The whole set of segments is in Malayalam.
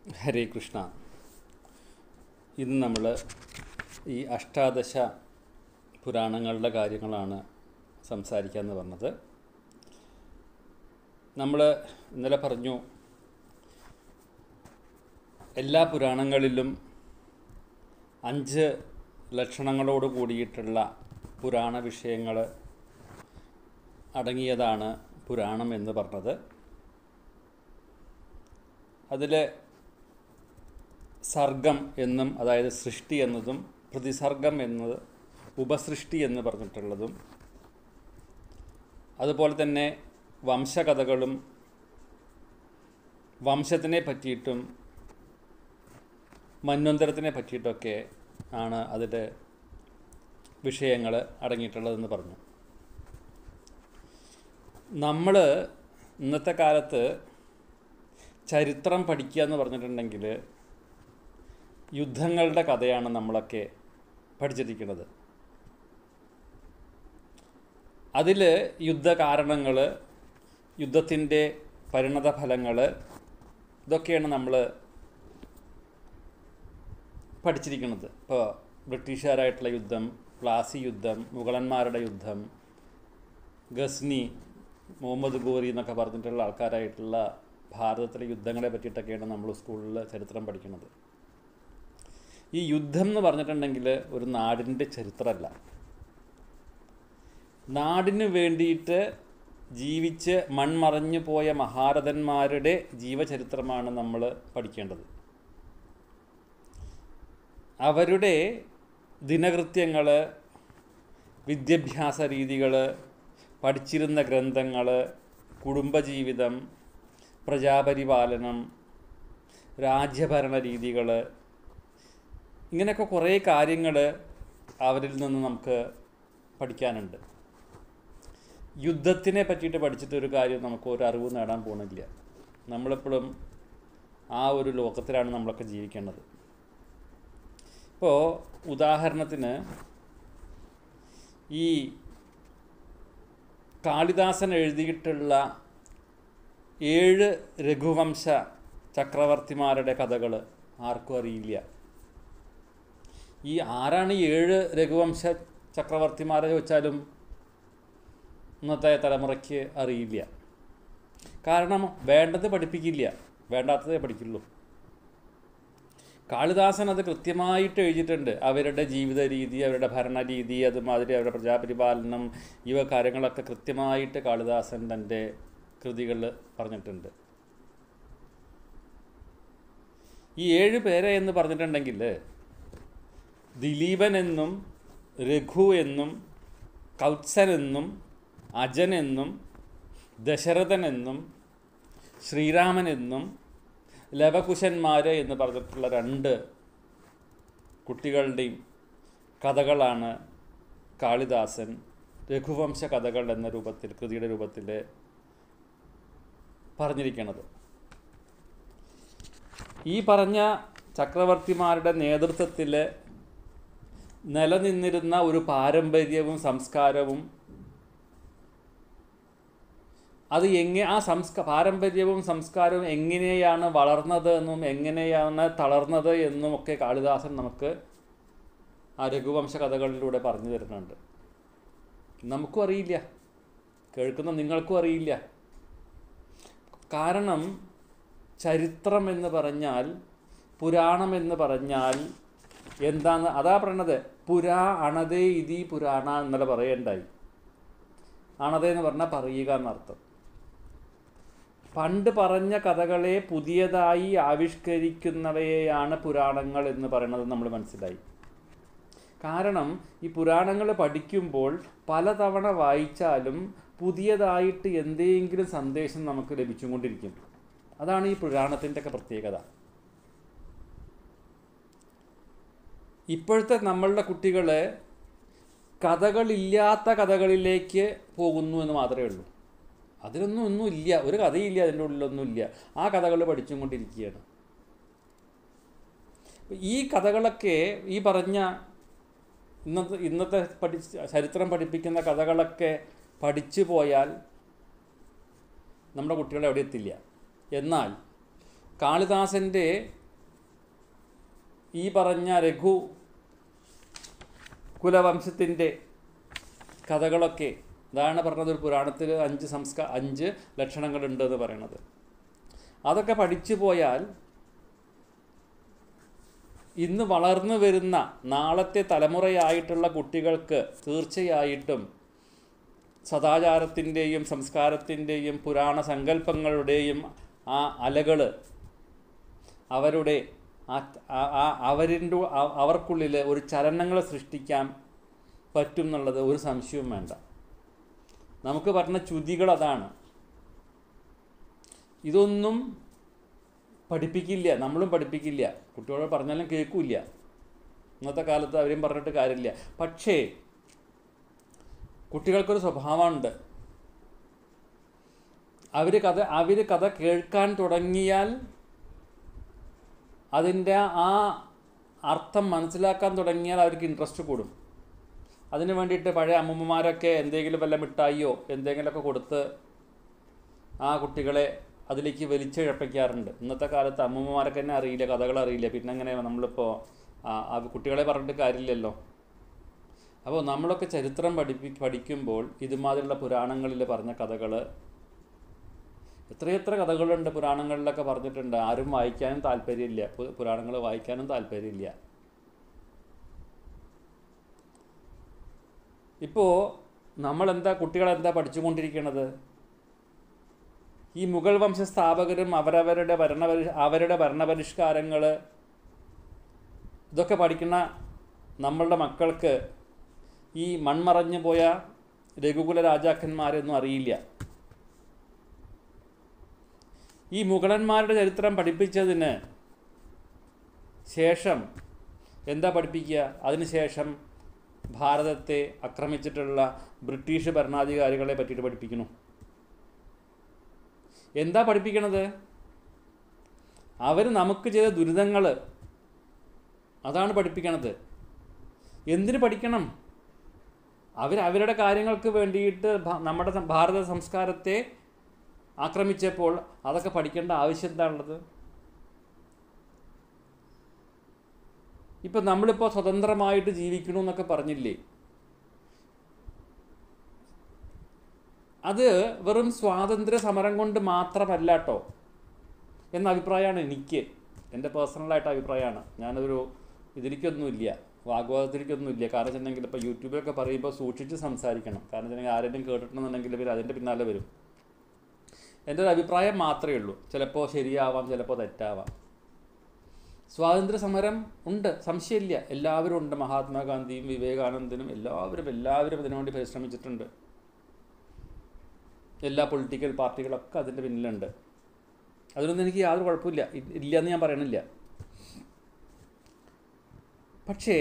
ഹരേ കൃഷ്ണ ഇന്ന് നമ്മൾ ഈ അഷ്ടാദശ പുരാണങ്ങളുടെ കാര്യങ്ങളാണ് സംസാരിക്കാമെന്ന് പറഞ്ഞത് നമ്മൾ ഇന്നലെ പറഞ്ഞു എല്ലാ പുരാണങ്ങളിലും അഞ്ച് ലക്ഷണങ്ങളോട് കൂടിയിട്ടുള്ള പുരാണ വിഷയങ്ങൾ അടങ്ങിയതാണ് പുരാണം എന്ന് പറഞ്ഞത് അതിൽ സർഗം എന്നും അതായത് സൃഷ്ടി എന്നതും പ്രതിസർഗം എന്നത് ഉപസൃഷ്ടി എന്ന് പറഞ്ഞിട്ടുള്ളതും അതുപോലെ തന്നെ വംശകഥകളും വംശത്തിനെ പറ്റിയിട്ടും മന്വന്തരത്തിനെ പറ്റിയിട്ടൊക്കെ ആണ് അതിൻ്റെ വിഷയങ്ങൾ അടങ്ങിയിട്ടുള്ളതെന്ന് പറഞ്ഞു നമ്മൾ ഇന്നത്തെ കാലത്ത് ചരിത്രം പഠിക്കുക എന്ന് പറഞ്ഞിട്ടുണ്ടെങ്കിൽ യുദ്ധങ്ങളുടെ കഥയാണ് നമ്മളൊക്കെ പഠിച്ചിരിക്കുന്നത് അതിൽ യുദ്ധകാരണങ്ങൾ യുദ്ധത്തിൻ്റെ പരിണത ഫലങ്ങൾ ഇതൊക്കെയാണ് നമ്മൾ പഠിച്ചിരിക്കുന്നത് ഇപ്പോൾ ബ്രിട്ടീഷുകാരായിട്ടുള്ള യുദ്ധം പ്ലാസി യുദ്ധം മുഗളന്മാരുടെ യുദ്ധം ഗസ്നി മുഹമ്മദ് ഗോറി എന്നൊക്കെ പറഞ്ഞിട്ടുള്ള ആൾക്കാരായിട്ടുള്ള ഭാരതത്തിലെ യുദ്ധങ്ങളെ പറ്റിയിട്ടൊക്കെയാണ് നമ്മൾ സ്കൂളിൽ ചരിത്രം പഠിക്കുന്നത് ഈ യുദ്ധം എന്ന് പറഞ്ഞിട്ടുണ്ടെങ്കിൽ ഒരു നാടിൻ്റെ ചരിത്രമല്ല നാടിന് വേണ്ടിയിട്ട് ജീവിച്ച് മൺമറഞ്ഞു പോയ മഹാരഥന്മാരുടെ ജീവചരിത്രമാണ് നമ്മൾ പഠിക്കേണ്ടത് അവരുടെ ദിനകൃത്യങ്ങൾ വിദ്യാഭ്യാസ രീതികൾ പഠിച്ചിരുന്ന ഗ്രന്ഥങ്ങൾ കുടുംബജീവിതം പ്രജാപരിപാലനം രാജ്യഭരണ രീതികൾ ഇങ്ങനെയൊക്കെ കുറേ കാര്യങ്ങൾ അവരിൽ നിന്ന് നമുക്ക് പഠിക്കാനുണ്ട് യുദ്ധത്തിനെ പറ്റിയിട്ട് പഠിച്ചിട്ട് ഒരു കാര്യം നമുക്ക് ഒരു അറിവ് നേടാൻ പോണില്ല നമ്മളെപ്പോഴും ആ ഒരു ലോകത്തിലാണ് നമ്മളൊക്കെ ജീവിക്കേണ്ടത് ഇപ്പോൾ ഉദാഹരണത്തിന് ഈ കാളിദാസൻ എഴുതിയിട്ടുള്ള ഏഴ് രഘുവംശ ചക്രവർത്തിമാരുടെ കഥകൾ ആർക്കും അറിയില്ല ഈ ആരാണ് ഈ ഏഴ് രഘുവംശ ചക്രവർത്തിമാരെ ചോദിച്ചാലും ഇന്നത്തെ തലമുറയ്ക്ക് അറിയില്ല കാരണം വേണ്ടത് പഠിപ്പിക്കില്ല വേണ്ടാത്തതേ പഠിക്കുള്ളൂ കാളിദാസൻ അത് കൃത്യമായിട്ട് എഴുതിയിട്ടുണ്ട് അവരുടെ ജീവിത രീതി അവരുടെ ഭരണരീതി അതുമാതിരി അവരുടെ പ്രജാപരിപാലനം ഇവ കാര്യങ്ങളൊക്കെ കൃത്യമായിട്ട് കാളിദാസൻ തൻ്റെ കൃതികളിൽ പറഞ്ഞിട്ടുണ്ട് ഈ ഏഴ് പേരെ എന്ന് പറഞ്ഞിട്ടുണ്ടെങ്കിൽ ദിലീപൻ എന്നും രഘു എന്നും കൗത്സൻ എന്നും അജൻ എന്നും ദശരഥൻ എന്നും ശ്രീരാമൻ എന്നും ലവകുശന്മാർ എന്ന് പറഞ്ഞിട്ടുള്ള രണ്ട് കുട്ടികളുടെയും കഥകളാണ് കാളിദാസൻ രഘുവംശ കഥകൾ എന്ന രൂപത്തിൽ കൃതിയുടെ രൂപത്തിൽ പറഞ്ഞിരിക്കുന്നത് ഈ പറഞ്ഞ ചക്രവർത്തിമാരുടെ നേതൃത്വത്തിൽ നിലനിന്നിരുന്ന ഒരു പാരമ്പര്യവും സംസ്കാരവും അത് എങ്ങനെ ആ സംസ്ക പാരമ്പര്യവും സംസ്കാരവും എങ്ങനെയാണ് വളർന്നത് എന്നും എങ്ങനെയാണ് തളർന്നത് എന്നും ഒക്കെ കാളിദാസൻ നമുക്ക് ആ രഘുവംശ കഥകളിലൂടെ പറഞ്ഞു തരുന്നുണ്ട് നമുക്കും അറിയില്ല കേൾക്കുന്ന നിങ്ങൾക്കും അറിയില്ല കാരണം ചരിത്രം എന്ന് പറഞ്ഞാൽ പുരാണം എന്ന് പറഞ്ഞാൽ എന്താന്ന് അതാ പറയണത് പുരാ അണതേ ഇതി പുരാണ എന്നല്ല പറയണ്ടായി അണതേ എന്ന് പറഞ്ഞാൽ പറയുക എന്നർത്ഥം പണ്ട് പറഞ്ഞ കഥകളെ പുതിയതായി ആവിഷ്കരിക്കുന്നവയെയാണ് പുരാണങ്ങൾ എന്ന് പറയുന്നത് നമ്മൾ മനസ്സിലായി കാരണം ഈ പുരാണങ്ങൾ പഠിക്കുമ്പോൾ പലതവണ വായിച്ചാലും പുതിയതായിട്ട് എന്തെങ്കിലും സന്ദേശം നമുക്ക് ലഭിച്ചുകൊണ്ടിരിക്കും അതാണ് ഈ പുരാണത്തിൻ്റെ ഒക്കെ പ്രത്യേകത ഇപ്പോഴത്തെ നമ്മളുടെ കുട്ടികൾ കഥകളില്ലാത്ത കഥകളിലേക്ക് പോകുന്നു എന്ന് മാത്രമേ ഉള്ളൂ അതിലൊന്നും ഒന്നും ഇല്ല ഒരു കഥയില്ല അതിൻ്റെ ഉള്ളിലൊന്നും ഇല്ല ആ കഥകൾ പഠിച്ചും കൊണ്ടിരിക്കുകയാണ് ഈ കഥകളൊക്കെ ഈ പറഞ്ഞ ഇന്നത്തെ ഇന്നത്തെ പഠി ചരിത്രം പഠിപ്പിക്കുന്ന കഥകളൊക്കെ പഠിച്ചു പോയാൽ നമ്മുടെ കുട്ടികൾ എവിടെ എത്തില്ല എന്നാൽ കാളിദാസൻ്റെ ഈ പറഞ്ഞ രഘു കുലവംശത്തിൻ്റെ കഥകളൊക്കെ അതാണ് പറഞ്ഞത് ഒരു പുരാണത്തിൽ അഞ്ച് സംസ്കാര അഞ്ച് ലക്ഷണങ്ങളുണ്ട് എന്ന് പറയണത് അതൊക്കെ പഠിച്ചു പോയാൽ ഇന്ന് വളർന്നു വരുന്ന നാളത്തെ തലമുറയായിട്ടുള്ള കുട്ടികൾക്ക് തീർച്ചയായിട്ടും സദാചാരത്തിൻ്റെയും സംസ്കാരത്തിൻ്റെയും പുരാണ സങ്കല്പങ്ങളുടെയും ആ അലകൾ അവരുടെ ആ ആ- ആ അവരിൻ്റെ അ- അവർക്കുള്ളിൽ ഒരു ചലനങ്ങൾ സൃഷ്ടിക്കാൻ പറ്റും എന്നുള്ളത് ഒരു സംശയവും വേണ്ട നമുക്ക് പറഞ്ഞ ചുതികൾ അതാണ് ഇതൊന്നും പഠിപ്പിക്കില്ല നമ്മളും പഠിപ്പിക്കില്ല കുട്ടികളോട് പറഞ്ഞാലും കേൾക്കില്ല ഇന്നത്തെ കാലത്ത് അവരെയും പറഞ്ഞിട്ട് കാര്യമില്ല പക്ഷേ കുട്ടികൾക്കൊരു സ്വഭാവമുണ്ട് അവർ കഥ അവർ കഥ കേൾക്കാൻ തുടങ്ങിയാൽ അതിൻ്റെ ആ അർത്ഥം മനസ്സിലാക്കാൻ തുടങ്ങിയാൽ അവർക്ക് ഇൻട്രസ്റ്റ് കൂടും അതിന് വേണ്ടിയിട്ട് പഴയ അമ്മൂമ്മമാരൊക്കെ എന്തെങ്കിലും വല്ല മിഠായിയോ എന്തെങ്കിലുമൊക്കെ കൊടുത്ത് ആ കുട്ടികളെ അതിലേക്ക് വലിച്ചിഴപ്പിക്കാറുണ്ട് ഇന്നത്തെ കാലത്ത് അമ്മൂമ്മമാരൊക്കെ തന്നെ അറിയില്ല കഥകൾ അറിയില്ല പിന്നെ എങ്ങനെ നമ്മളിപ്പോൾ ആ ആ കുട്ടികളെ പറഞ്ഞിട്ട് കാര്യമില്ലല്ലോ അപ്പോൾ നമ്മളൊക്കെ ചരിത്രം പഠിപ്പി പഠിക്കുമ്പോൾ ഇതുമാതിരിയുള്ള പുരാണങ്ങളിൽ പറഞ്ഞ കഥകൾ എത്രയെത്ര കഥകളുണ്ട് പുരാണങ്ങളിലൊക്കെ പറഞ്ഞിട്ടുണ്ട് ആരും വായിക്കാനും താല്പര്യമില്ല പു- പുരാണങ്ങൾ വായിക്കാനും താല്പര്യമില്ല ഇപ്പോൾ നമ്മളെന്താ കുട്ടികളെന്താ പഠിച്ചുകൊണ്ടിരിക്കുന്നത് ഈ മുഗൾ വംശ സ്ഥാപകരും അവരവരുടെ ഭരണപരി അവരുടെ ഭരണപരിഷ്കാരങ്ങൾ ഇതൊക്കെ പഠിക്കുന്ന നമ്മളുടെ മക്കൾക്ക് ഈ മൺമറഞ്ഞു പോയ രഘുകുല രാജാക്കന്മാരൊന്നും അറിയില്ല ഈ മുഗളന്മാരുടെ ചരിത്രം പഠിപ്പിച്ചതിന് ശേഷം എന്താ പഠിപ്പിക്കുക അതിനുശേഷം ഭാരതത്തെ ആക്രമിച്ചിട്ടുള്ള ബ്രിട്ടീഷ് ഭരണാധികാരികളെ പറ്റിയിട്ട് പഠിപ്പിക്കുന്നു എന്താ പഠിപ്പിക്കണത് അവർ നമുക്ക് ചെയ്ത ദുരിതങ്ങൾ അതാണ് പഠിപ്പിക്കണത് എന്തിന് പഠിക്കണം അവർ അവരുടെ കാര്യങ്ങൾക്ക് വേണ്ടിയിട്ട് ഭ- നമ്മുടെ സം- ഭാരത സംസ്കാരത്തെ ആക്രമിച്ചപ്പോൾ അതൊക്കെ പഠിക്കേണ്ട ആവശ്യം എന്താണുള്ളത് ഇപ്പം നമ്മളിപ്പോൾ സ്വതന്ത്രമായിട്ട് ജീവിക്കണമെന്നൊക്കെ പറഞ്ഞില്ലേ അത് വെറും സ്വാതന്ത്ര്യ സമരം കൊണ്ട് മാത്രമല്ല കേട്ടോ എന്ന അഭിപ്രായമാണ് എനിക്ക് എൻ്റെ പേഴ്സണലായിട്ട് അഭിപ്രായമാണ് ഞാനൊരു ഇതിലേക്കൊന്നുമില്ല വാഗ്വാദത്തിലേക്കൊന്നുമില്ല കാരണം വെച്ചിട്ടുണ്ടെങ്കിൽ ഇപ്പോൾ യൂട്യൂബിലൊക്കെ പറയുമ്പോൾ സൂക്ഷിച്ച് സംസാരിക്കണം കാരണം വെച്ചിട്ടുണ്ടെങ്കിൽ ആരെങ്കിലും കേട്ടിട്ടുണ്ടെന്നുണ്ടെങ്കിൽ ഇവർ അതിൻ്റെ പിന്നാലെ വരും എൻ്റെ ഒരു അഭിപ്രായം മാത്രമേ ഉള്ളൂ ചിലപ്പോൾ ശരിയാവാം ചിലപ്പോൾ തെറ്റാവാം സ്വാതന്ത്ര്യ സമരം ഉണ്ട് സംശയമില്ല എല്ലാവരും ഉണ്ട് മഹാത്മാഗാന്ധിയും വിവേകാനന്ദനും എല്ലാവരും എല്ലാവരും അതിനുവേണ്ടി പരിശ്രമിച്ചിട്ടുണ്ട് എല്ലാ പൊളിറ്റിക്കൽ പാർട്ടികളൊക്കെ അതിൻ്റെ പിന്നിലുണ്ട് അതിനൊന്നും എനിക്ക് യാതൊരു കുഴപ്പമില്ല ഇ- ഇല്ല എന്ന് ഞാൻ പറയണില്ല പക്ഷേ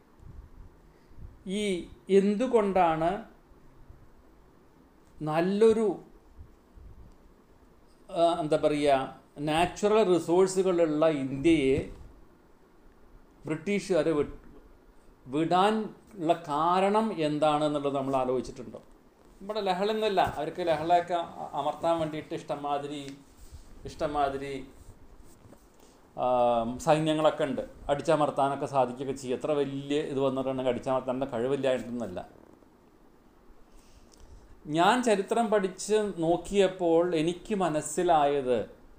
ഈ എന്തുകൊണ്ടാണ് നല്ലൊരു ആ, എന്താ പറയുക നാച്ചുറൽ റിസോഴ്സുകളുള്ള ഇന്ത്യയെ ബ്രിട്ടീഷുകാർ വിട്ട് വിടാൻ ഉള്ള കാരണം എന്താണെന്നുള്ളത് നമ്മൾ ആലോചിച്ചിട്ടുണ്ടോ നമ്മുടെ ലഹളയൊന്നുമല്ല അവർക്ക് ലഹളയൊക്കെ അ- അമർത്താൻ വേണ്ടിയിട്ട് ഇഷ്ടംമാതിരി ഇഷ്ടംമാതിരി ആ, സൈന്യങ്ങളൊക്കെ ഉണ്ട് അടിച്ചമർത്താനൊക്കെ സാധിക്കുകയൊക്കെ ചെയ്യും എത്ര വലിയ ഇത് വന്നിട്ടുണ്ടെങ്കിൽ അടിച്ചമർത്താനുള്ള കഴിവില്ലായിട്ടൊന്നുമല്ല ഞാൻ ചരിത്രം പഠിച്ച് നോക്കിയപ്പോൾ എനിക്ക് മനസ്സിലായത്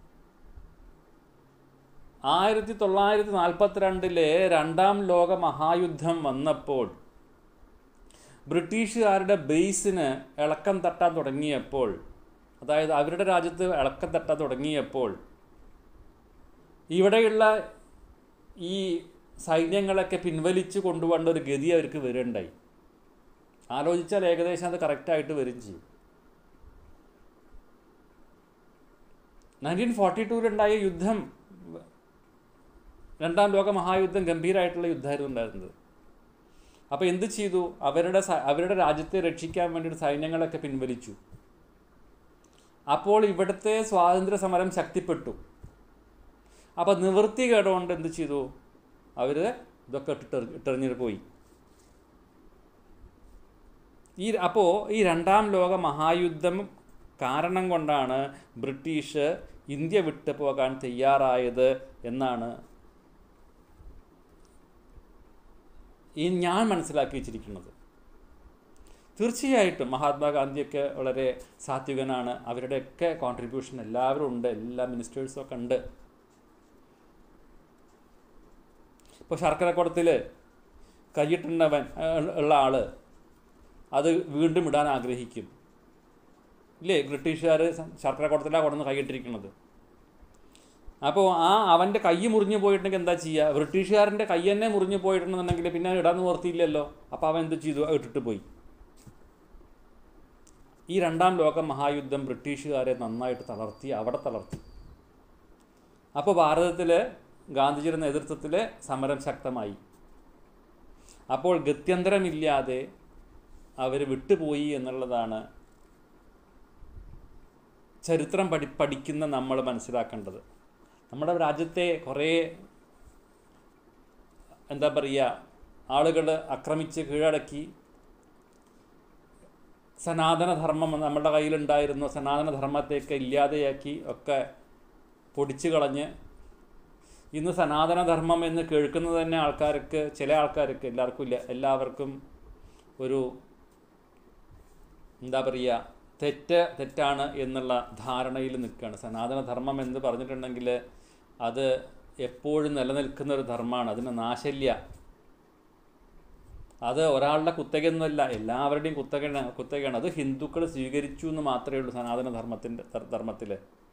ആയിരത്തി തൊള്ളായിരത്തി നാൽപ്പത്തിരണ്ടിലെ രണ്ടാം ലോക മഹായുദ്ധം വന്നപ്പോൾ ബ്രിട്ടീഷുകാരുടെ ബേസിന് ഇളക്കം തട്ടാൻ തുടങ്ങിയപ്പോൾ അതായത് അവരുടെ രാജ്യത്ത് ഇളക്കം തട്ടാൻ തുടങ്ങിയപ്പോൾ ഇവിടെയുള്ള ഈ സൈന്യങ്ങളൊക്കെ പിൻവലിച്ചു കൊണ്ടുപോകേണ്ട ഒരു ഗതി അവർക്ക് വരണ്ടായി ആലോചിച്ചാൽ ഏകദേശം അത് കറക്റ്റായിട്ട് വരും ചെയ്യും നയൻറ്റീൻ ഫോർട്ടി ടൂവിലുണ്ടായ യുദ്ധം രണ്ടാം ലോക മഹായുദ്ധം ഗംഭീരമായിട്ടുള്ള യുദ്ധമായിരുന്നു ഉണ്ടായിരുന്നത് അപ്പോൾ എന്ത് ചെയ്തു അവരുടെ സ- അവരുടെ രാജ്യത്തെ രക്ഷിക്കാൻ വേണ്ടിയിട്ട് സൈന്യങ്ങളൊക്കെ പിൻവലിച്ചു അപ്പോൾ ഇവിടുത്തെ സ്വാതന്ത്ര്യ സമരം ശക്തിപ്പെട്ടു അപ്പോൾ നിവൃത്തി കേടുകൊണ്ട് എന്ത് ചെയ്തു അവർ ഇതൊക്കെ ഇട്ടിട്ട് ഇട്ടെറിഞ്ഞിട്ട് പോയി ഈ അപ്പോൾ ഈ രണ്ടാം ലോക മഹായുദ്ധം കാരണം കൊണ്ടാണ് ബ്രിട്ടീഷ് ഇന്ത്യ വിട്ടു പോകാൻ തയ്യാറായത് എന്നാണ് ഈ ഞാൻ മനസ്സിലാക്കി വെച്ചിരിക്കുന്നത് തീർച്ചയായിട്ടും മഹാത്മാഗാന്ധിയൊക്കെ വളരെ സാത്വികനാണ് അവരുടെയൊക്കെ കോൺട്രിബ്യൂഷൻ എല്ലാവരും ഉണ്ട് എല്ലാ മിനിസ്റ്റേഴ്സും ഒക്കെ ഉണ്ട് ഇപ്പോൾ ശർക്കരക്കുടത്തിൽ കൈയിട്ടുണ്ടവൻ ഏഹ്, ഉള്ള ആൾ അത് വീണ്ടും ഇടാൻ ആഗ്രഹിക്കും ഇല്ലേ ബ്രിട്ടീഷുകാർ ശർക്കരക്കുടത്തിലാണ് കൊണ്ടുവന്ന് കൈയിട്ടിരിക്കുന്നത് അപ്പോൾ ആ അവൻ്റെ കൈ മുറിഞ്ഞു പോയിട്ടുണ്ടെങ്കിൽ എന്താ ചെയ്യുക ബ്രിട്ടീഷുകാരൻ്റെ കൈ തന്നെ മുറിഞ്ഞു പോയിട്ടുണ്ടെന്നുണ്ടെങ്കിൽ പിന്നെ ഇടാൻ നിവർത്തിയില്ലല്ലോ അപ്പോൾ അവൻ എന്ത് ചെയ്തു അത് ഇട്ടിട്ട് പോയി ഈ രണ്ടാം ലോക മഹായുദ്ധം ബ്രിട്ടീഷുകാരെ നന്നായിട്ട് തളർത്തി അവിടെ തളർത്തി അപ്പോൾ ഭാരതത്തിൽ ഗാന്ധിജിയുടെ നേതൃത്വത്തിൽ സമരം ശക്തമായി അപ്പോൾ ഗത്യന്തരമില്ലാതെ അവർ വിട്ടുപോയി എന്നുള്ളതാണ് ചരിത്രം പഠി പഠിക്കുന്ന നമ്മൾ മനസ്സിലാക്കേണ്ടത് നമ്മുടെ രാജ്യത്തെ കുറേ എന്താ പറയുക ആളുകൾ ആക്രമിച്ച് കീഴടക്കി സനാതനധർമ്മം നമ്മുടെ കയ്യിലുണ്ടായിരുന്ന സനാതനധർമ്മത്തെയൊക്കെ ഇല്ലാതെയാക്കി ഒക്കെ പൊടിച്ചു കളഞ്ഞ് ഇന്ന് സനാതനധർമ്മം എന്ന് കേൾക്കുന്നത് തന്നെ ആൾക്കാർക്ക് ചില ആൾക്കാർക്ക് എല്ലാവർക്കും ഇല്ല എല്ലാവർക്കും ഒരു എന്താ പറയുക തെറ്റ് തെറ്റാണ് എന്നുള്ള ധാരണയിൽ നിൽക്കുകയാണ് സനാതനധർമ്മം എന്ന് പറഞ്ഞിട്ടുണ്ടെങ്കിൽ അത് എപ്പോഴും നിലനിൽക്കുന്ന ഒരു ധർമ്മമാണ് അതിന് നാശല്യ അത് ഒരാളുടെ കുത്തകയൊന്നുമല്ല എല്ലാവരുടെയും കുത്തകയാണ് കുത്തകയാണ് അത് ഹിന്ദുക്കൾ സ്വീകരിച്ചു എന്ന് മാത്രമേ ഉള്ളൂ സനാതന ധർമ്മത്തിൻ്റെ ധർമ്മത്തിൽ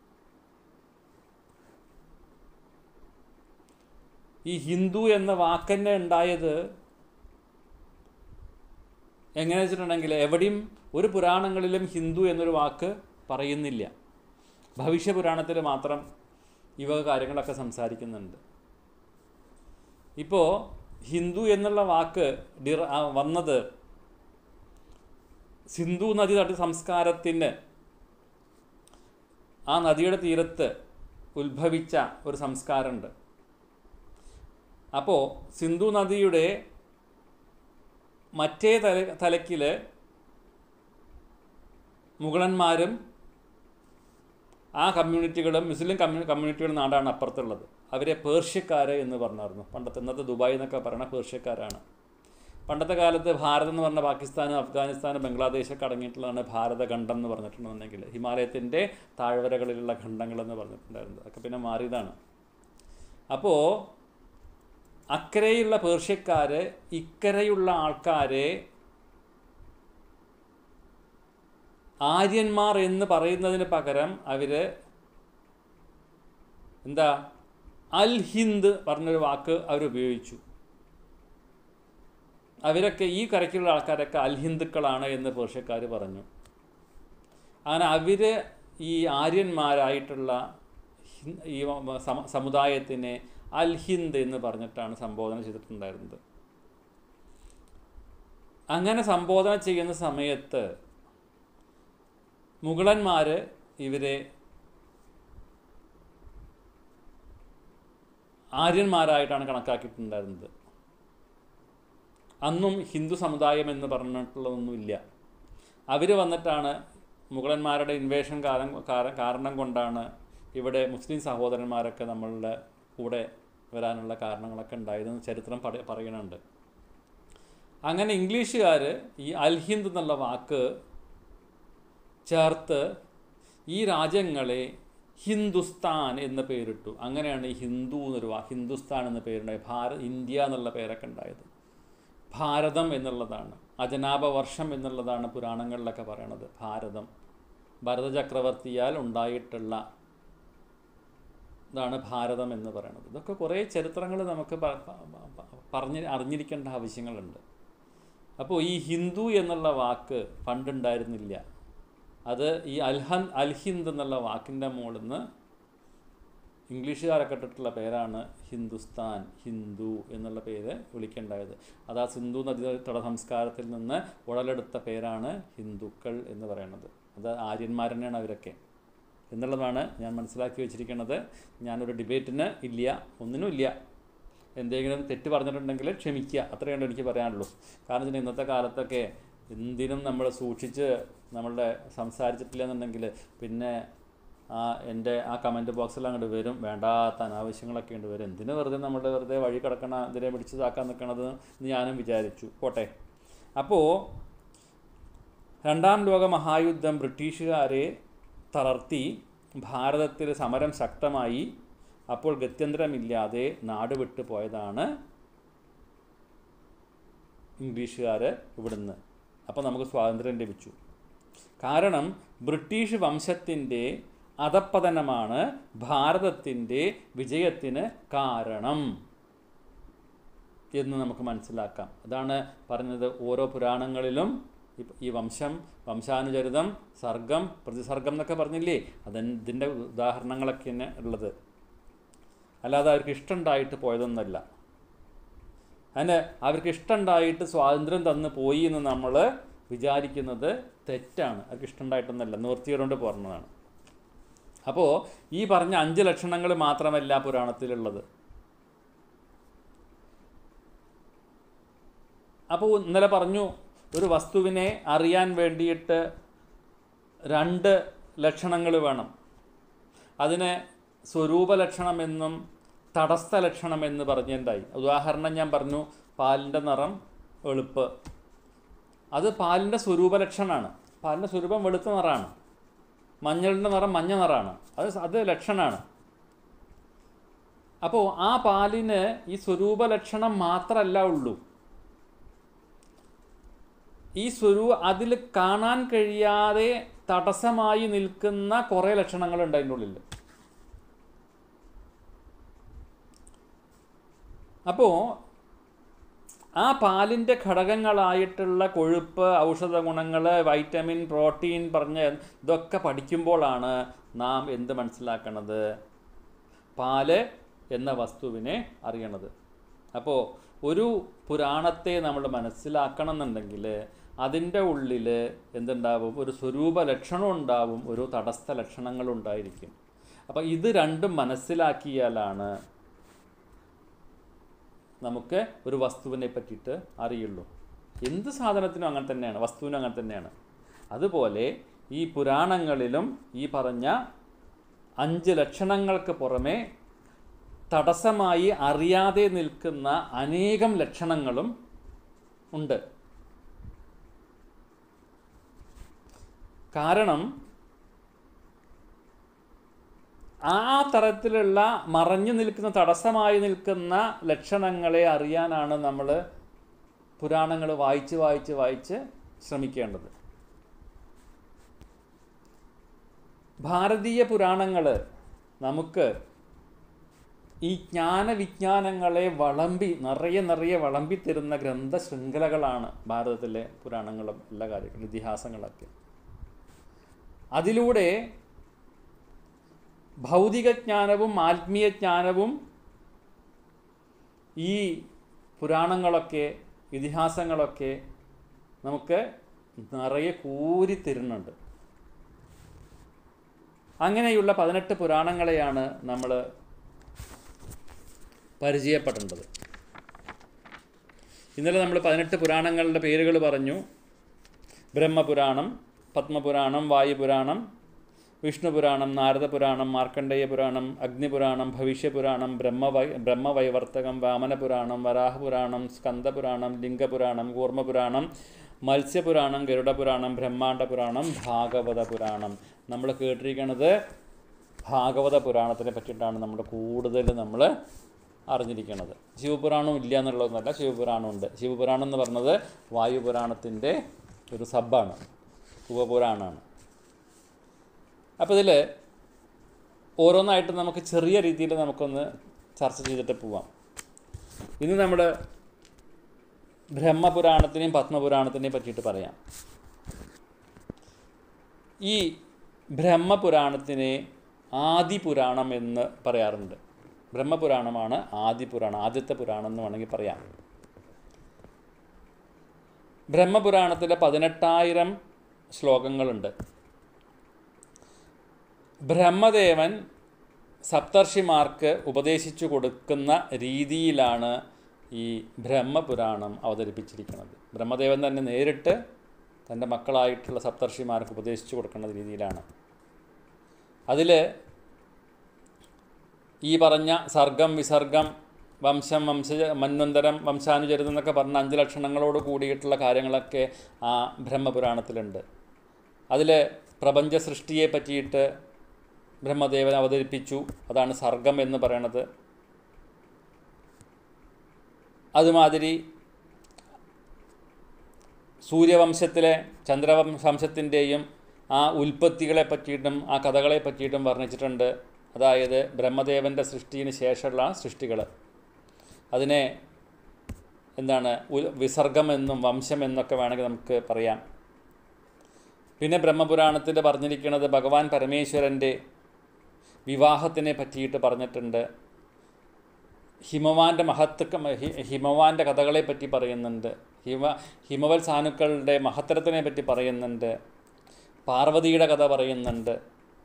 ഈ ഹിന്ദു എന്ന വാക്കന്നെ ഉണ്ടായത് എങ്ങനെ വെച്ചിട്ടുണ്ടെങ്കിൽ എവിടെയും ഒരു പുരാണങ്ങളിലും ഹിന്ദു എന്നൊരു വാക്ക് പറയുന്നില്ല ഭവിഷ്യപുരാണത്തിൽ മാത്രം ഈ വക കാര്യങ്ങളൊക്കെ സംസാരിക്കുന്നുണ്ട് ഇപ്പോൾ ഹിന്ദു എന്നുള്ള വാക്ക് ഡിറ ആ വന്നത് സിന്ധു നദി തട്ട് സംസ്കാരത്തിന് ആ നദിയുടെ തീരത്ത് ഉത്ഭവിച്ച ഒരു സംസ്കാരമുണ്ട് അപ്പോൾ സിന്ധു നദിയുടെ മറ്റേ തല തലക്കിൽ മുഗളന്മാരും ആ കമ്മ്യൂണിറ്റികളും മുസ്ലിം കമ്മ്യൂ കമ്മ്യൂണിറ്റിയുടെ നാടാണ് അപ്പുറത്തുള്ളത് അവരെ പേർഷ്യക്കാർ എന്ന് പറഞ്ഞായിരുന്നു പണ്ടത്തെ ഇന്നത്തെ ദുബായ് എന്നൊക്കെ പറയുന്ന പേർഷ്യക്കാരാണ് പണ്ടത്തെ കാലത്ത് ഭാരതം എന്ന് പറഞ്ഞ പാകിസ്ഥാനും അഫ്ഗാനിസ്ഥാനും ബംഗ്ലാദേശൊക്കെ അടങ്ങിയിട്ടുള്ളതാണ് ഭാരതഖണ്ഡം എന്ന് പറഞ്ഞിട്ടുണ്ടെന്നുണ്ടെങ്കിൽ ഹിമാലയത്തിൻ്റെ താഴ്വരകളിലുള്ള ഖണ്ഡങ്ങളെന്ന് പറഞ്ഞിട്ടുണ്ടായിരുന്നത് അതൊക്കെ പിന്നെ മാറിയതാണ് അപ്പോൾ അക്കരെയുള്ള പേർഷ്യക്കാർ ഇക്കരെയുള്ള ആൾക്കാരെ ആര്യന്മാർ എന്ന് പറയുന്നതിന് പകരം അവർ എന്താ അൽ ഹിന്ദ് പറഞ്ഞൊരു വാക്ക് അവർ ഉപയോഗിച്ചു അവരൊക്കെ ഈ കരയ്ക്കുള്ള ആൾക്കാരൊക്കെ അൽ ഹിന്ദുക്കളാണ് എന്ന് പേർഷ്യക്കാർ പറഞ്ഞു അങ്ങനെ അവർ ഈ ആര്യന്മാരായിട്ടുള്ള ഹി- ഈ സമ- സമുദായത്തിനെ അൽ ഹിന്ദ് എന്ന് പറഞ്ഞിട്ടാണ് സംബോധന ചെയ്തിട്ടുണ്ടായിരുന്നത് അങ്ങനെ സംബോധന ചെയ്യുന്ന സമയത്ത് മുഗളന്മാർ ഇവരെ ആര്യന്മാരായിട്ടാണ് കണക്കാക്കിയിട്ടുണ്ടായിരുന്നത് അന്നും ഹിന്ദു സമുദായം എന്ന് പറഞ്ഞിട്ടുള്ളതൊന്നുമില്ല അവർ വന്നിട്ടാണ് മുഗളന്മാരുടെ ഇൻവേഷൻ കാലം കാര- കാരണം കൊണ്ടാണ് ഇവിടെ മുസ്ലിം സഹോദരന്മാരൊക്കെ നമ്മളുടെ കൂടെ വരാനുള്ള കാരണങ്ങളൊക്കെ ഉണ്ടായതെന്ന് ചരിത്രം പറ പറയുന്നുണ്ട് അങ്ങനെ ഇംഗ്ലീഷുകാർ ഈ അൽഹിന്ദ് എന്നുള്ള വാക്ക് ചേർത്ത് ഈ രാജ്യങ്ങളെ ഹിന്ദുസ്ഥാൻ എന്ന് പേരിട്ടു അങ്ങനെയാണ് ഈ ഹിന്ദു എന്നൊരു വാ ഹിന്ദുസ്ഥാൻ എന്ന പേരുണ്ടായത് ഭാരത് ഇന്ത്യ എന്നുള്ള പേരൊക്കെ ഉണ്ടായത് ഭാരതം എന്നുള്ളതാണ് അജനാഭ വർഷം എന്നുള്ളതാണ് പുരാണങ്ങളിലൊക്കെ പറയണത് ഭാരതം ഭരതചക്രവർത്തിയാൽ ഉണ്ടായിട്ടുള്ള ഇതാണ് ഭാരതം എന്ന് പറയുന്നത് ഇതൊക്കെ കുറേ ചരിത്രങ്ങൾ നമുക്ക് പ- പ- പ- പറഞ്ഞ് അറിഞ്ഞിരിക്കേണ്ട ആവശ്യങ്ങളുണ്ട് അപ്പോൾ ഈ ഹിന്ദു എന്നുള്ള വാക്ക് പണ്ടുണ്ടായിരുന്നില്ല അത് ഈ അൽഹൻ അൽഹിന്ദ് എന്നുള്ള വാക്കിൻ്റെ മുകളിൽ നിന്ന് ഇംഗ്ലീഷുകാരൊക്കെ ഇട്ടിട്ടുള്ള പേരാണ് ഹിന്ദുസ്ഥാൻ ഹിന്ദു എന്നുള്ള പേര് വിളിക്കേണ്ടായത് അത് ആ സിന്ധു നദീതട സംസ്കാരത്തിൽ നിന്ന് ഉടലെടുത്ത പേരാണ് ഹിന്ദുക്കൾ എന്ന് പറയുന്നത് അത് ആര്യന്മാർ തന്നെയാണ് അവരൊക്കെ എന്നുള്ളതാണ് ഞാൻ മനസ്സിലാക്കി വെച്ചിരിക്കുന്നത് ഞാനൊരു ഡിബേറ്റിന് ഇല്ല ഒന്നിനും ഇല്ല എന്തെങ്കിലും തെറ്റ് പറഞ്ഞിട്ടുണ്ടെങ്കിൽ ക്ഷമിക്കുക അത്രയാണ് എനിക്ക് പറയാനുള്ളൂ കാരണം വെച്ചാൽ ഇന്നത്തെ കാലത്തൊക്കെ എന്തിനും നമ്മൾ സൂക്ഷിച്ച് നമ്മളുടെ സംസാരിച്ചിട്ടില്ല എന്നുണ്ടെങ്കിൽ പിന്നെ ആ എൻ്റെ ആ കമൻറ്റ് ബോക്സിൽ അങ്ങോട്ട് വരും വേണ്ടാത്ത അനാവശ്യങ്ങളൊക്കെ ഉണ്ട് വരും എന്തിനു വെറുതെ നമ്മൾ വെറുതെ വഴി കിടക്കണ ഇതിനെ പിടിച്ചതാക്കാൻ നിൽക്കണത് എന്ന് ഞാനും വിചാരിച്ചു പോട്ടെ അപ്പോൾ രണ്ടാം ലോക മഹായുദ്ധം ബ്രിട്ടീഷുകാരെ തളർത്തി ഭാരതത്തിൽ സമരം ശക്തമായി അപ്പോൾ ഗത്യന്തരമില്ലാതെ നാട് വിട്ടു പോയതാണ് ഇംഗ്ലീഷുകാർ ഇവിടുന്ന് അപ്പോൾ നമുക്ക് സ്വാതന്ത്ര്യം ലഭിച്ചു കാരണം ബ്രിട്ടീഷ് വംശത്തിൻ്റെ അധപ്പതനമാണ് ഭാരതത്തിൻ്റെ വിജയത്തിന് കാരണം എന്ന് നമുക്ക് മനസ്സിലാക്കാം അതാണ് പറഞ്ഞത് ഓരോ പുരാണങ്ങളിലും ഇപ്പ- ഈ വംശം വംശാനുചരിതം സർഗം പ്രതിസർഗം എന്നൊക്കെ പറഞ്ഞില്ലേ അതിൻ്റെ ഉദാഹരണങ്ങളൊക്കെ തന്നെ ഉള്ളത് അല്ലാതെ അവർക്ക് ഇഷ്ടമുണ്ടായിട്ട് പോയതൊന്നുമല്ല അതിന് അവർക്ക് ഇഷ്ടമുണ്ടായിട്ട് സ്വാതന്ത്ര്യം തന്നു പോയി എന്ന് നമ്മൾ വിചാരിക്കുന്നത് തെറ്റാണ് അവർക്ക് ഇഷ്ടമുണ്ടായിട്ടൊന്നുമല്ല നിവൃത്തിയോടുകൊണ്ട് പറഞ്ഞതാണ് അപ്പോൾ ഈ പറഞ്ഞ അഞ്ച് ലക്ഷണങ്ങൾ മാത്രമല്ല പുരാണത്തിലുള്ളത് അപ്പോൾ ഇന്നലെ പറഞ്ഞു ഒരു വസ്തുവിനെ അറിയാൻ വേണ്ടിയിട്ട് രണ്ട് ലക്ഷണങ്ങൾ വേണം അതിനെ സ്വരൂപ ലക്ഷണമെന്നും തടസ്ഥ ലക്ഷണമെന്ന് പറഞ്ഞിട്ടുണ്ടായി ഉദാഹരണം ഞാൻ പറഞ്ഞു പാലിൻ്റെ നിറം വെളുപ്പ് അത് പാലിൻ്റെ സ്വരൂപ ലക്ഷണമാണ് പാലിൻ്റെ സ്വരൂപം വെളുത്ത നിറമാണ് മഞ്ഞളിൻ്റെ നിറം മഞ്ഞ നിറമാണ് അത് സ- അത് ലക്ഷണമാണ് അപ്പോൾ ആ പാലിന് ഈ സ്വരൂപ ലക്ഷണം മാത്രമല്ല ഉള്ളൂ ഈ സ്വരൂ അതിൽ കാണാൻ കഴിയാതെ തടസ്സമായി നിൽക്കുന്ന കുറേ ലക്ഷണങ്ങളുണ്ട് അതിൻ്റെ ഉള്ളിൽ അപ്പോൾ ആ പാലിൻ്റെ ഘടകങ്ങളായിട്ടുള്ള കൊഴുപ്പ് ഔഷധ ഗുണങ്ങൾ വൈറ്റമിൻ പ്രോട്ടീൻ പറഞ്ഞ ഇതൊക്കെ പഠിക്കുമ്പോഴാണ് നാം എന്ത് മനസ്സിലാക്കണത് പാല് എന്ന വസ്തുവിനെ അറിയണത് അപ്പോൾ ഒരു പുരാണത്തെ നമ്മൾ മനസ്സിലാക്കണം എന്നുണ്ടെങ്കിൽ അതിൻ്റെ ഉള്ളിൽ എന്തുണ്ടാവും ഒരു സ്വരൂപ ലക്ഷണം ഉണ്ടാവും ഒരു തടസ്ഥ ലക്ഷണങ്ങളുണ്ടായിരിക്കും അപ്പോൾ ഇത് രണ്ടും മനസ്സിലാക്കിയാലാണ് നമുക്ക് ഒരു വസ്തുവിനെ പറ്റിയിട്ട് അറിയുള്ളൂ എന്ത് സാധനത്തിനും അങ്ങനെ തന്നെയാണ് വസ്തുവിനും അങ്ങനെ തന്നെയാണ് അതുപോലെ ഈ പുരാണങ്ങളിലും ഈ പറഞ്ഞ അഞ്ച് ലക്ഷണങ്ങൾക്ക് പുറമെ തടസ്സമായി അറിയാതെ നിൽക്കുന്ന അനേകം ലക്ഷണങ്ങളും ഉണ്ട് കാരണം ആ തരത്തിലുള്ള മറഞ്ഞു നിൽക്കുന്ന തടസ്സമായി നിൽക്കുന്ന ലക്ഷണങ്ങളെ അറിയാനാണ് നമ്മൾ പുരാണങ്ങൾ വായിച്ച് വായിച്ച് വായിച്ച് ശ്രമിക്കേണ്ടത് ഭാരതീയ പുരാണങ്ങൾ നമുക്ക് ഈ ജ്ഞാനവിജ്ഞാനങ്ങളെ വളമ്പി നിറയെ നിറയെ വളമ്പി തരുന്ന ഗ്രന്ഥ ശൃംഖലകളാണ് ഭാരതത്തിലെ പുരാണങ്ങളും എല്ലാ കാര്യങ്ങളും ഇതിഹാസങ്ങളൊക്കെ അതിലൂടെ ഭൗതികജ്ഞാനവും ആത്മീയജ്ഞാനവും ഈ പുരാണങ്ങളൊക്കെ ഇതിഹാസങ്ങളൊക്കെ നമുക്ക് നിറയെ കൂരി തരുന്നുണ്ട് അങ്ങനെയുള്ള പതിനെട്ട് പുരാണങ്ങളെയാണ് നമ്മൾ പരിചയപ്പെടേണ്ടത് ഇന്നലെ നമ്മൾ പതിനെട്ട് പുരാണങ്ങളുടെ പേരുകൾ പറഞ്ഞു ബ്രഹ്മപുരാണം പത്മപുരാണം വായുപുരാണം വിഷ്ണുപുരാണം നാരദപുരാണം മാർക്കണ്ഡേയ പുരാണം അഗ്നിപുരാണം ഭവിഷ്യപുരാണം ബ്രഹ്മവൈ ബ്രഹ്മവൈവർത്തകം വാമനപുരാണം വരാഹപുരാണം സ്കന്ദപുരാണം ലിംഗപുരാണം കൂർമ്മപുരാണം മത്സ്യപുരാണം ഗരുഡപുരാണം ബ്രഹ്മാണ്ഡ പുരാണം ഭാഗവത പുരാണം നമ്മൾ കേട്ടിരിക്കുന്നത് ഭാഗവത പുരാണത്തിനെ പറ്റിയിട്ടാണ് നമ്മൾ കൂടുതൽ നമ്മൾ അറിഞ്ഞിരിക്കുന്നത് ശിവപുരാണം ഇല്ല എന്നുള്ളതൊന്നുമല്ല ശിവപുരാണം ഉണ്ട് ശിവപുരാണം എന്ന് പറഞ്ഞത് വായുപുരാണത്തിൻ്റെ ഒരു സബ്ബാണ് ഉപപുരാണമാണ് അപ്പോൾ ഇതിൽ ഓരോന്നായിട്ട് നമുക്ക് ചെറിയ രീതിയിൽ നമുക്കൊന്ന് ചർച്ച ചെയ്തിട്ട് പോവാം ഇന്ന് നമ്മൾ ബ്രഹ്മപുരാണത്തിനെയും പത്മപുരാണത്തിനെയും പറ്റിയിട്ട് പറയാം ഈ ബ്രഹ്മപുരാണത്തിനെ ആദിപുരാണം എന്ന് പറയാറുണ്ട് ബ്രഹ്മപുരാണമാണ് ആദിപുരാണം ആദ്യത്തെ പുരാണം എന്ന് വേണമെങ്കിൽ പറയാം ബ്രഹ്മപുരാണത്തിലെ പതിനെട്ടായിരം ശ്ലോകങ്ങളുണ്ട് ബ്രഹ്മദേവൻ സപ്തർഷിമാർക്ക് ഉപദേശിച്ചു കൊടുക്കുന്ന രീതിയിലാണ് ഈ ബ്രഹ്മപുരാണം അവതരിപ്പിച്ചിരിക്കുന്നത് ബ്രഹ്മദേവൻ തന്നെ നേരിട്ട് തൻ്റെ മക്കളായിട്ടുള്ള സപ്തർഷിമാർക്ക് ഉപദേശിച്ചു കൊടുക്കുന്ന രീതിയിലാണ് അതിൽ ഈ പറഞ്ഞ സർഗം വിസർഗം വംശം വംശജ മന്വന്തരം വംശാനുചരിതം എന്നൊക്കെ പറഞ്ഞ അഞ്ച് ലക്ഷണങ്ങളോട് കൂടിയിട്ടുള്ള കാര്യങ്ങളൊക്കെ ആ ബ്രഹ്മപുരാണത്തിലുണ്ട് അതിൽ പ്രപഞ്ച സൃഷ്ടിയെ പറ്റിയിട്ട് ബ്രഹ്മദേവൻ അവതരിപ്പിച്ചു അതാണ് സർഗം എന്ന് പറയണത് അതുമാതിരി സൂര്യവംശത്തിലെ ചന്ദ്രവംശത്തിൻ്റെയും ആ ഉൽപ്പത്തികളെ പറ്റിയിട്ടും ആ കഥകളെ പറ്റിയിട്ടും വർണ്ണിച്ചിട്ടുണ്ട് അതായത് ബ്രഹ്മദേവൻ്റെ സൃഷ്ടിന് ശേഷമുള്ള സൃഷ്ടികൾ അതിനെ എന്താണ് ഉ- വിസർഗമെന്നും വംശമെന്നൊക്കെ വേണമെങ്കിൽ നമുക്ക് പറയാം പിന്നെ ബ്രഹ്മപുരാണത്തിൽ പറഞ്ഞിരിക്കുന്നത് ഭഗവാൻ പരമേശ്വരൻ്റെ വിവാഹത്തിനെ പറ്റിയിട്ട് പറഞ്ഞിട്ടുണ്ട് ഹിമവാൻ്റെ മഹത്വ ഹി- ഹിമവാൻ്റെ കഥകളെ പറ്റി പറയുന്നുണ്ട് ഹിമ ഹിമവൽ സാനുക്കളുടെ മഹത്തരത്തിനെ പറ്റി പറയുന്നുണ്ട് പാർവതിയുടെ കഥ പറയുന്നുണ്ട്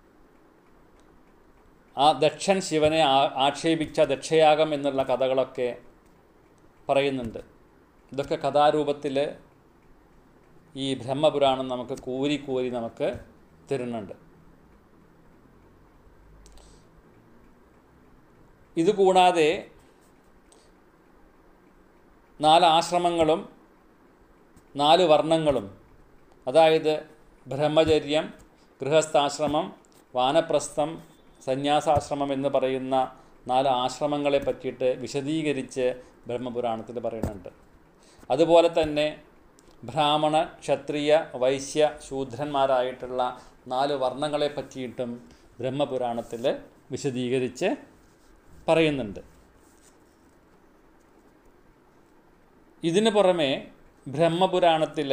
ആ ദക്ഷൻ ശിവനെ ആ- ആക്ഷേപിച്ച ദക്ഷയാഗം എന്നുള്ള കഥകളൊക്കെ പറയുന്നുണ്ട് ഇതൊക്കെ കഥാരൂപത്തിൽ ഈ ബ്രഹ്മപുരാണം നമുക്ക് കോരി കോരി നമുക്ക് തരുന്നുണ്ട് ഇതുകൂടാതെ നാല് ആശ്രമങ്ങളും നാല് വർണ്ണങ്ങളും അതായത് ബ്രഹ്മചര്യം ഗൃഹസ്ഥാശ്രമം വാനപ്രസ്ഥം സന്യാസാശ്രമം എന്ന് പറയുന്ന നാല് ആശ്രമങ്ങളെ പറ്റിയിട്ട് വിശദീകരിച്ച് ബ്രഹ്മപുരാണത്തിൽ പറയുന്നുണ്ട് അതുപോലെ തന്നെ ബ്രാഹ്മണ ക്ഷത്രിയ വൈശ്യ ശൂദ്രന്മാരായിട്ടുള്ള നാല് വർണ്ണങ്ങളെ പറ്റിയിട്ടും ബ്രഹ്മപുരാണത്തിൽ വിശദീകരിച്ച് പറയുന്നുണ്ട് ഇതിനു പുറമെ ബ്രഹ്മപുരാണത്തിൽ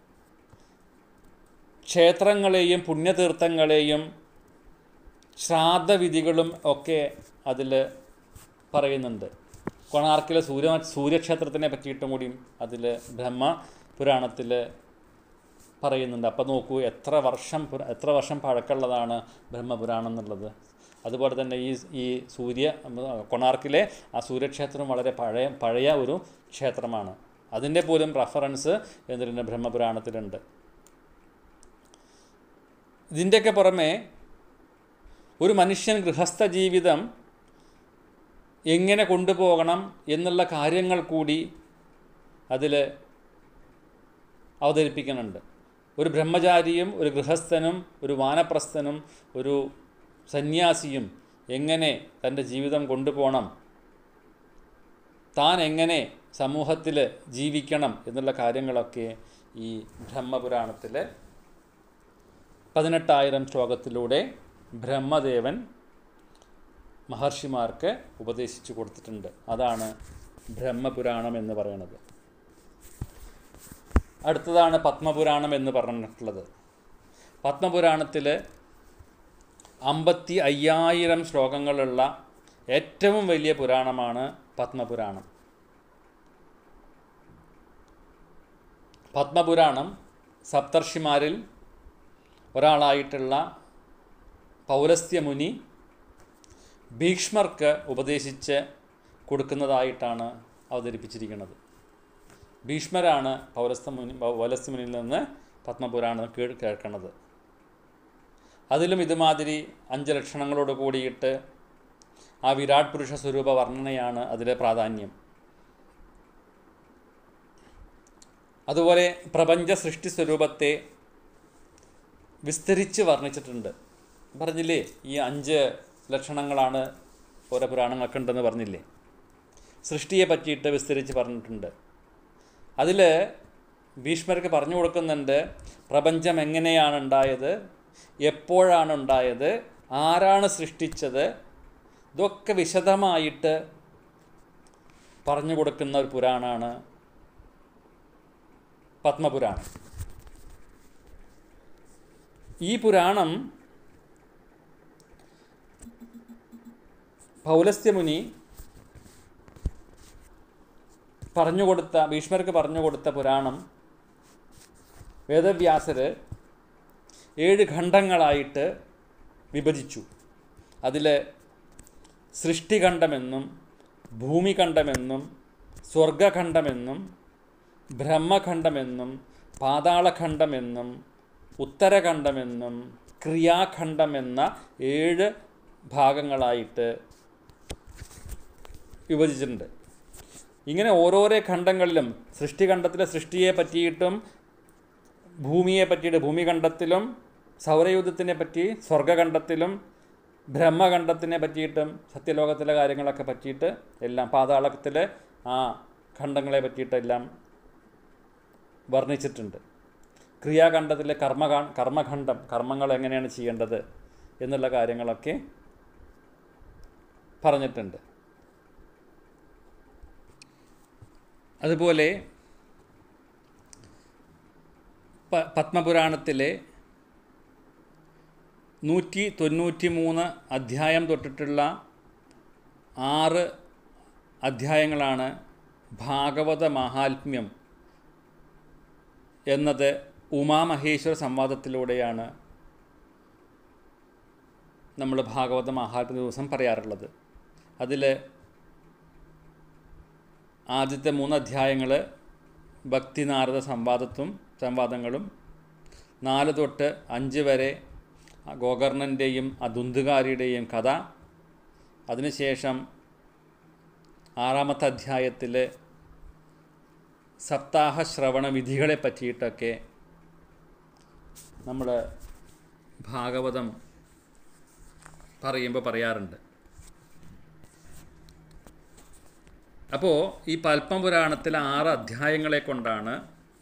ക്ഷേത്രങ്ങളെയും പുണ്യതീർത്ഥങ്ങളെയും ശ്രാദ്ധവിധികളും ഒക്കെ അതിൽ പറയുന്നുണ്ട് കൊണാർക്കിലെ സൂര്യ സൂര്യക്ഷേത്രത്തിനെ പറ്റിയിട്ടും കൂടിയും അതിൽ ബ്രഹ്മപുരാണത്തിൽ പറയുന്നുണ്ട് അപ്പോൾ നോക്കൂ എത്ര വർഷം പുര- എത്ര വർഷം പഴക്കമുള്ളതാണ് ബ്രഹ്മപുരാണം എന്നുള്ളത് അതുപോലെ തന്നെ ഈ ഈ സൂര്യ കൊണാർക്കിലെ ആ സൂര്യക്ഷേത്രം വളരെ പഴയ പഴയ ഒരു ക്ഷേത്രമാണ് അതിൻ്റെ പോലും റെഫറൻസ് എന്തിന് ബ്രഹ്മപുരാണത്തിലുണ്ട് ഇതിൻ്റെയൊക്കെ പുറമെ ഒരു മനുഷ്യൻ ഗൃഹസ്ഥ ജീവിതം എങ്ങനെ കൊണ്ടുപോകണം എന്നുള്ള കാര്യങ്ങൾ കൂടി അതിൽ അവതരിപ്പിക്കുന്നുണ്ട് ഒരു ബ്രഹ്മചാരിയും ഒരു ഗൃഹസ്ഥനും ഒരു വാനപ്രസ്ഥനും ഒരു സന്യാസിയും എങ്ങനെ തൻ്റെ ജീവിതം കൊണ്ടുപോകണം താൻ എങ്ങനെ സമൂഹത്തിൽ ജീവിക്കണം എന്നുള്ള കാര്യങ്ങളൊക്കെ ഈ ബ്രഹ്മപുരാണത്തിൽ പതിനെട്ടായിരം ശ്ലോകത്തിലൂടെ ബ്രഹ്മദേവൻ മഹർഷിമാർക്ക് ഉപദേശിച്ചു കൊടുത്തിട്ടുണ്ട് അതാണ് ബ്രഹ്മപുരാണം എന്ന് പറയുന്നത് അടുത്തതാണ് പത്മപുരാണം എന്ന് പറഞ്ഞിട്ടുള്ളത് പത്മപുരാണത്തിൽ അമ്പത്തി അയ്യായിരം ശ്ലോകങ്ങളുള്ള ഏറ്റവും വലിയ പുരാണമാണ് പത്മപുരാണം പത്മപുരാണം സപ്തർഷിമാരിൽ ഒരാളായിട്ടുള്ള പൗരസ്ത്യമുനി ഭീഷ്മർക്ക് ഉപദേശിച്ച് കൊടുക്കുന്നതായിട്ടാണ് അവതരിപ്പിച്ചിരിക്കുന്നത് ഭീഷ്മരാണ് പൗരസ്ത്യമുനി പൗരസ്ത്യമുനിയിൽ നിന്ന് പത്മപുരാണം കേൾ കേൾക്കുന്നത് അതിലും ഇതുമാതിരി അഞ്ച് ലക്ഷണങ്ങളോട് കൂടിയിട്ട് ആ വിരാട് പുരുഷ സ്വരൂപ വർണ്ണനയാണ് അതിലെ പ്രാധാന്യം അതുപോലെ പ്രപഞ്ച സൃഷ്ടി സ്വരൂപത്തെ വിസ്തരിച്ച് വർണ്ണിച്ചിട്ടുണ്ട് പറഞ്ഞില്ലേ ഈ അഞ്ച് ലക്ഷണങ്ങളാണ് ഓരോ പുരാണങ്ങൾക്ക് ഉണ്ടെന്ന് പറഞ്ഞില്ലേ സൃഷ്ടിയെ പറ്റിയിട്ട് വിസ്തരിച്ച് പറഞ്ഞിട്ടുണ്ട് അതിൽ ഭീഷ്മർക്ക് പറഞ്ഞു കൊടുക്കുന്നുണ്ട് പ്രപഞ്ചം എങ്ങനെയാണ് ഉണ്ടായത് എപ്പോഴാണ് ഉണ്ടായത് ആരാണ് സൃഷ്ടിച്ചത് ഇതൊക്കെ വിശദമായിട്ട് പറഞ്ഞു കൊടുക്കുന്ന ഒരു പുരാണമാണ് പത്മപുരാണം ഈ പുരാണം പൗലസ്ത്യമുനി പറഞ്ഞുകൊടുത്ത ഭീഷ്മർക്ക് പറഞ്ഞുകൊടുത്ത പുരാണം വേദവ്യാസർ ഏഴ് ഖണ്ഡങ്ങളായിട്ട് വിഭജിച്ചു അതിൽ സൃഷ്ടിഖണ്ഡമെന്നും ഭൂമിഖണ്ഡമെന്നും സ്വർഗഖണ്ഡമെന്നും ബ്രഹ്മഖണ്ഡമെന്നും പാതാളഖണ്ഡമെന്നും ഉത്തരഖണ്ഡമെന്നും ക്രിയാഖണ്ഡമെന്ന ഏഴ് ഭാഗങ്ങളായിട്ട് വിഭജിച്ചിട്ടുണ്ട് ഇങ്ങനെ ഓരോരോ ഖണ്ഡങ്ങളിലും സൃഷ്ടിഖണ്ഡത്തിലെ സൃഷ്ടിയെ പറ്റിയിട്ടും ഭൂമിയെ പറ്റിയിട്ട് ഭൂമിഖണ്ഡത്തിലും സൗരയൂഥത്തിനെ പറ്റി സ്വർഗഖണ്ഡത്തിലും ബ്രഹ്മഖണ്ഡത്തിനെ പറ്റിയിട്ടും സത്യലോകത്തിലെ കാര്യങ്ങളൊക്കെ പറ്റിയിട്ട് എല്ലാം പാതാളത്തിലെ ആ ഖണ്ഡങ്ങളെ പറ്റിയിട്ടെല്ലാം വർണ്ണിച്ചിട്ടുണ്ട് ക്രിയാഖണ്ഡത്തിലെ കർമ്മ കർമ്മഖണ്ഡം കർമ്മങ്ങൾ എങ്ങനെയാണ് ചെയ്യേണ്ടത് എന്നുള്ള കാര്യങ്ങളൊക്കെ പറഞ്ഞിട്ടുണ്ട് അതുപോലെ പ പത്മപുരാണത്തിലെ നൂറ്റി തൊണ്ണൂറ്റി മൂന്ന് അധ്യായം തൊട്ടിട്ടുള്ള ആറ് അധ്യായങ്ങളാണ് ഭാഗവത മഹാത്മ്യം എന്നത് ഉമാമഹേശ്വര സംവാദത്തിലൂടെയാണ് നമ്മൾ ഭാഗവത മഹാത്മ്യ ദിവസം പറയാറുള്ളത് അതിൽ ആദ്യത്തെ മൂന്ന് അധ്യായങ്ങൾ ഭക്തിനാരദ സംവാദത്തും സംവാദങ്ങളും നാല് തൊട്ട് അഞ്ച് വരെ ഗോകർണൻ്റെയും അദുന്തുകാരിയുടെയും കഥ അതിനുശേഷം ആറാമത്തെ അധ്യായത്തിൽ സപ്താഹ ശ്രവണ വിധികളെ പറ്റിയിട്ടൊക്കെ നമ്മൾ ഭാഗവതം പറയുമ്പോൾ പറയാറുണ്ട് അപ്പോൾ ഈ പത്മപുരാണത്തിലെ ആറ് അധ്യായങ്ങളെ കൊണ്ടാണ്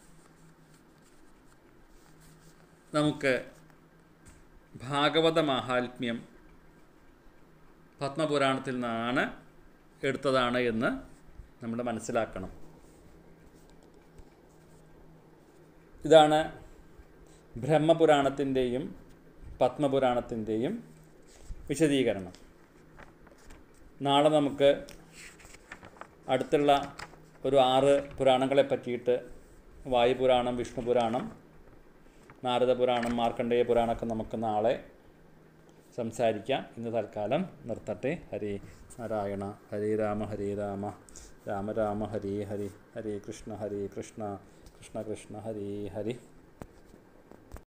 നമുക്ക് ഭാഗവത മാഹാത്മ്യം പത്മപുരാണത്തിൽ നിന്നാണ് എടുത്തതാണ് എന്ന് നമ്മൾ മനസ്സിലാക്കണം ഇതാണ് ബ്രഹ്മപുരാണത്തിൻ്റെയും പത്മപുരാണത്തിൻ്റെയും വിശദീകരണം നാളെ നമുക്ക് അടുത്തുള്ള ഒരു ആറ് പുരാണങ്ങളെ പറ്റിയിട്ട് വായുപുരാണം വിഷ്ണുപുരാണം നാരദപുരാണം മാർക്കണ്ഡേയ പുരാണമൊക്കെ നമുക്ക് നാളെ സംസാരിക്കാം ഇന്ന് തൽക്കാലം നിർത്തട്ടെ ഹരേ നാരായണ ഹരേ രാമ ഹരേ രാമ രാമ രാമ ഹരേ ഹരി ഹരേ കൃഷ്ണ ഹരേ കൃഷ്ണ കൃഷ്ണ കൃഷ്ണ ഹരേ ഹരി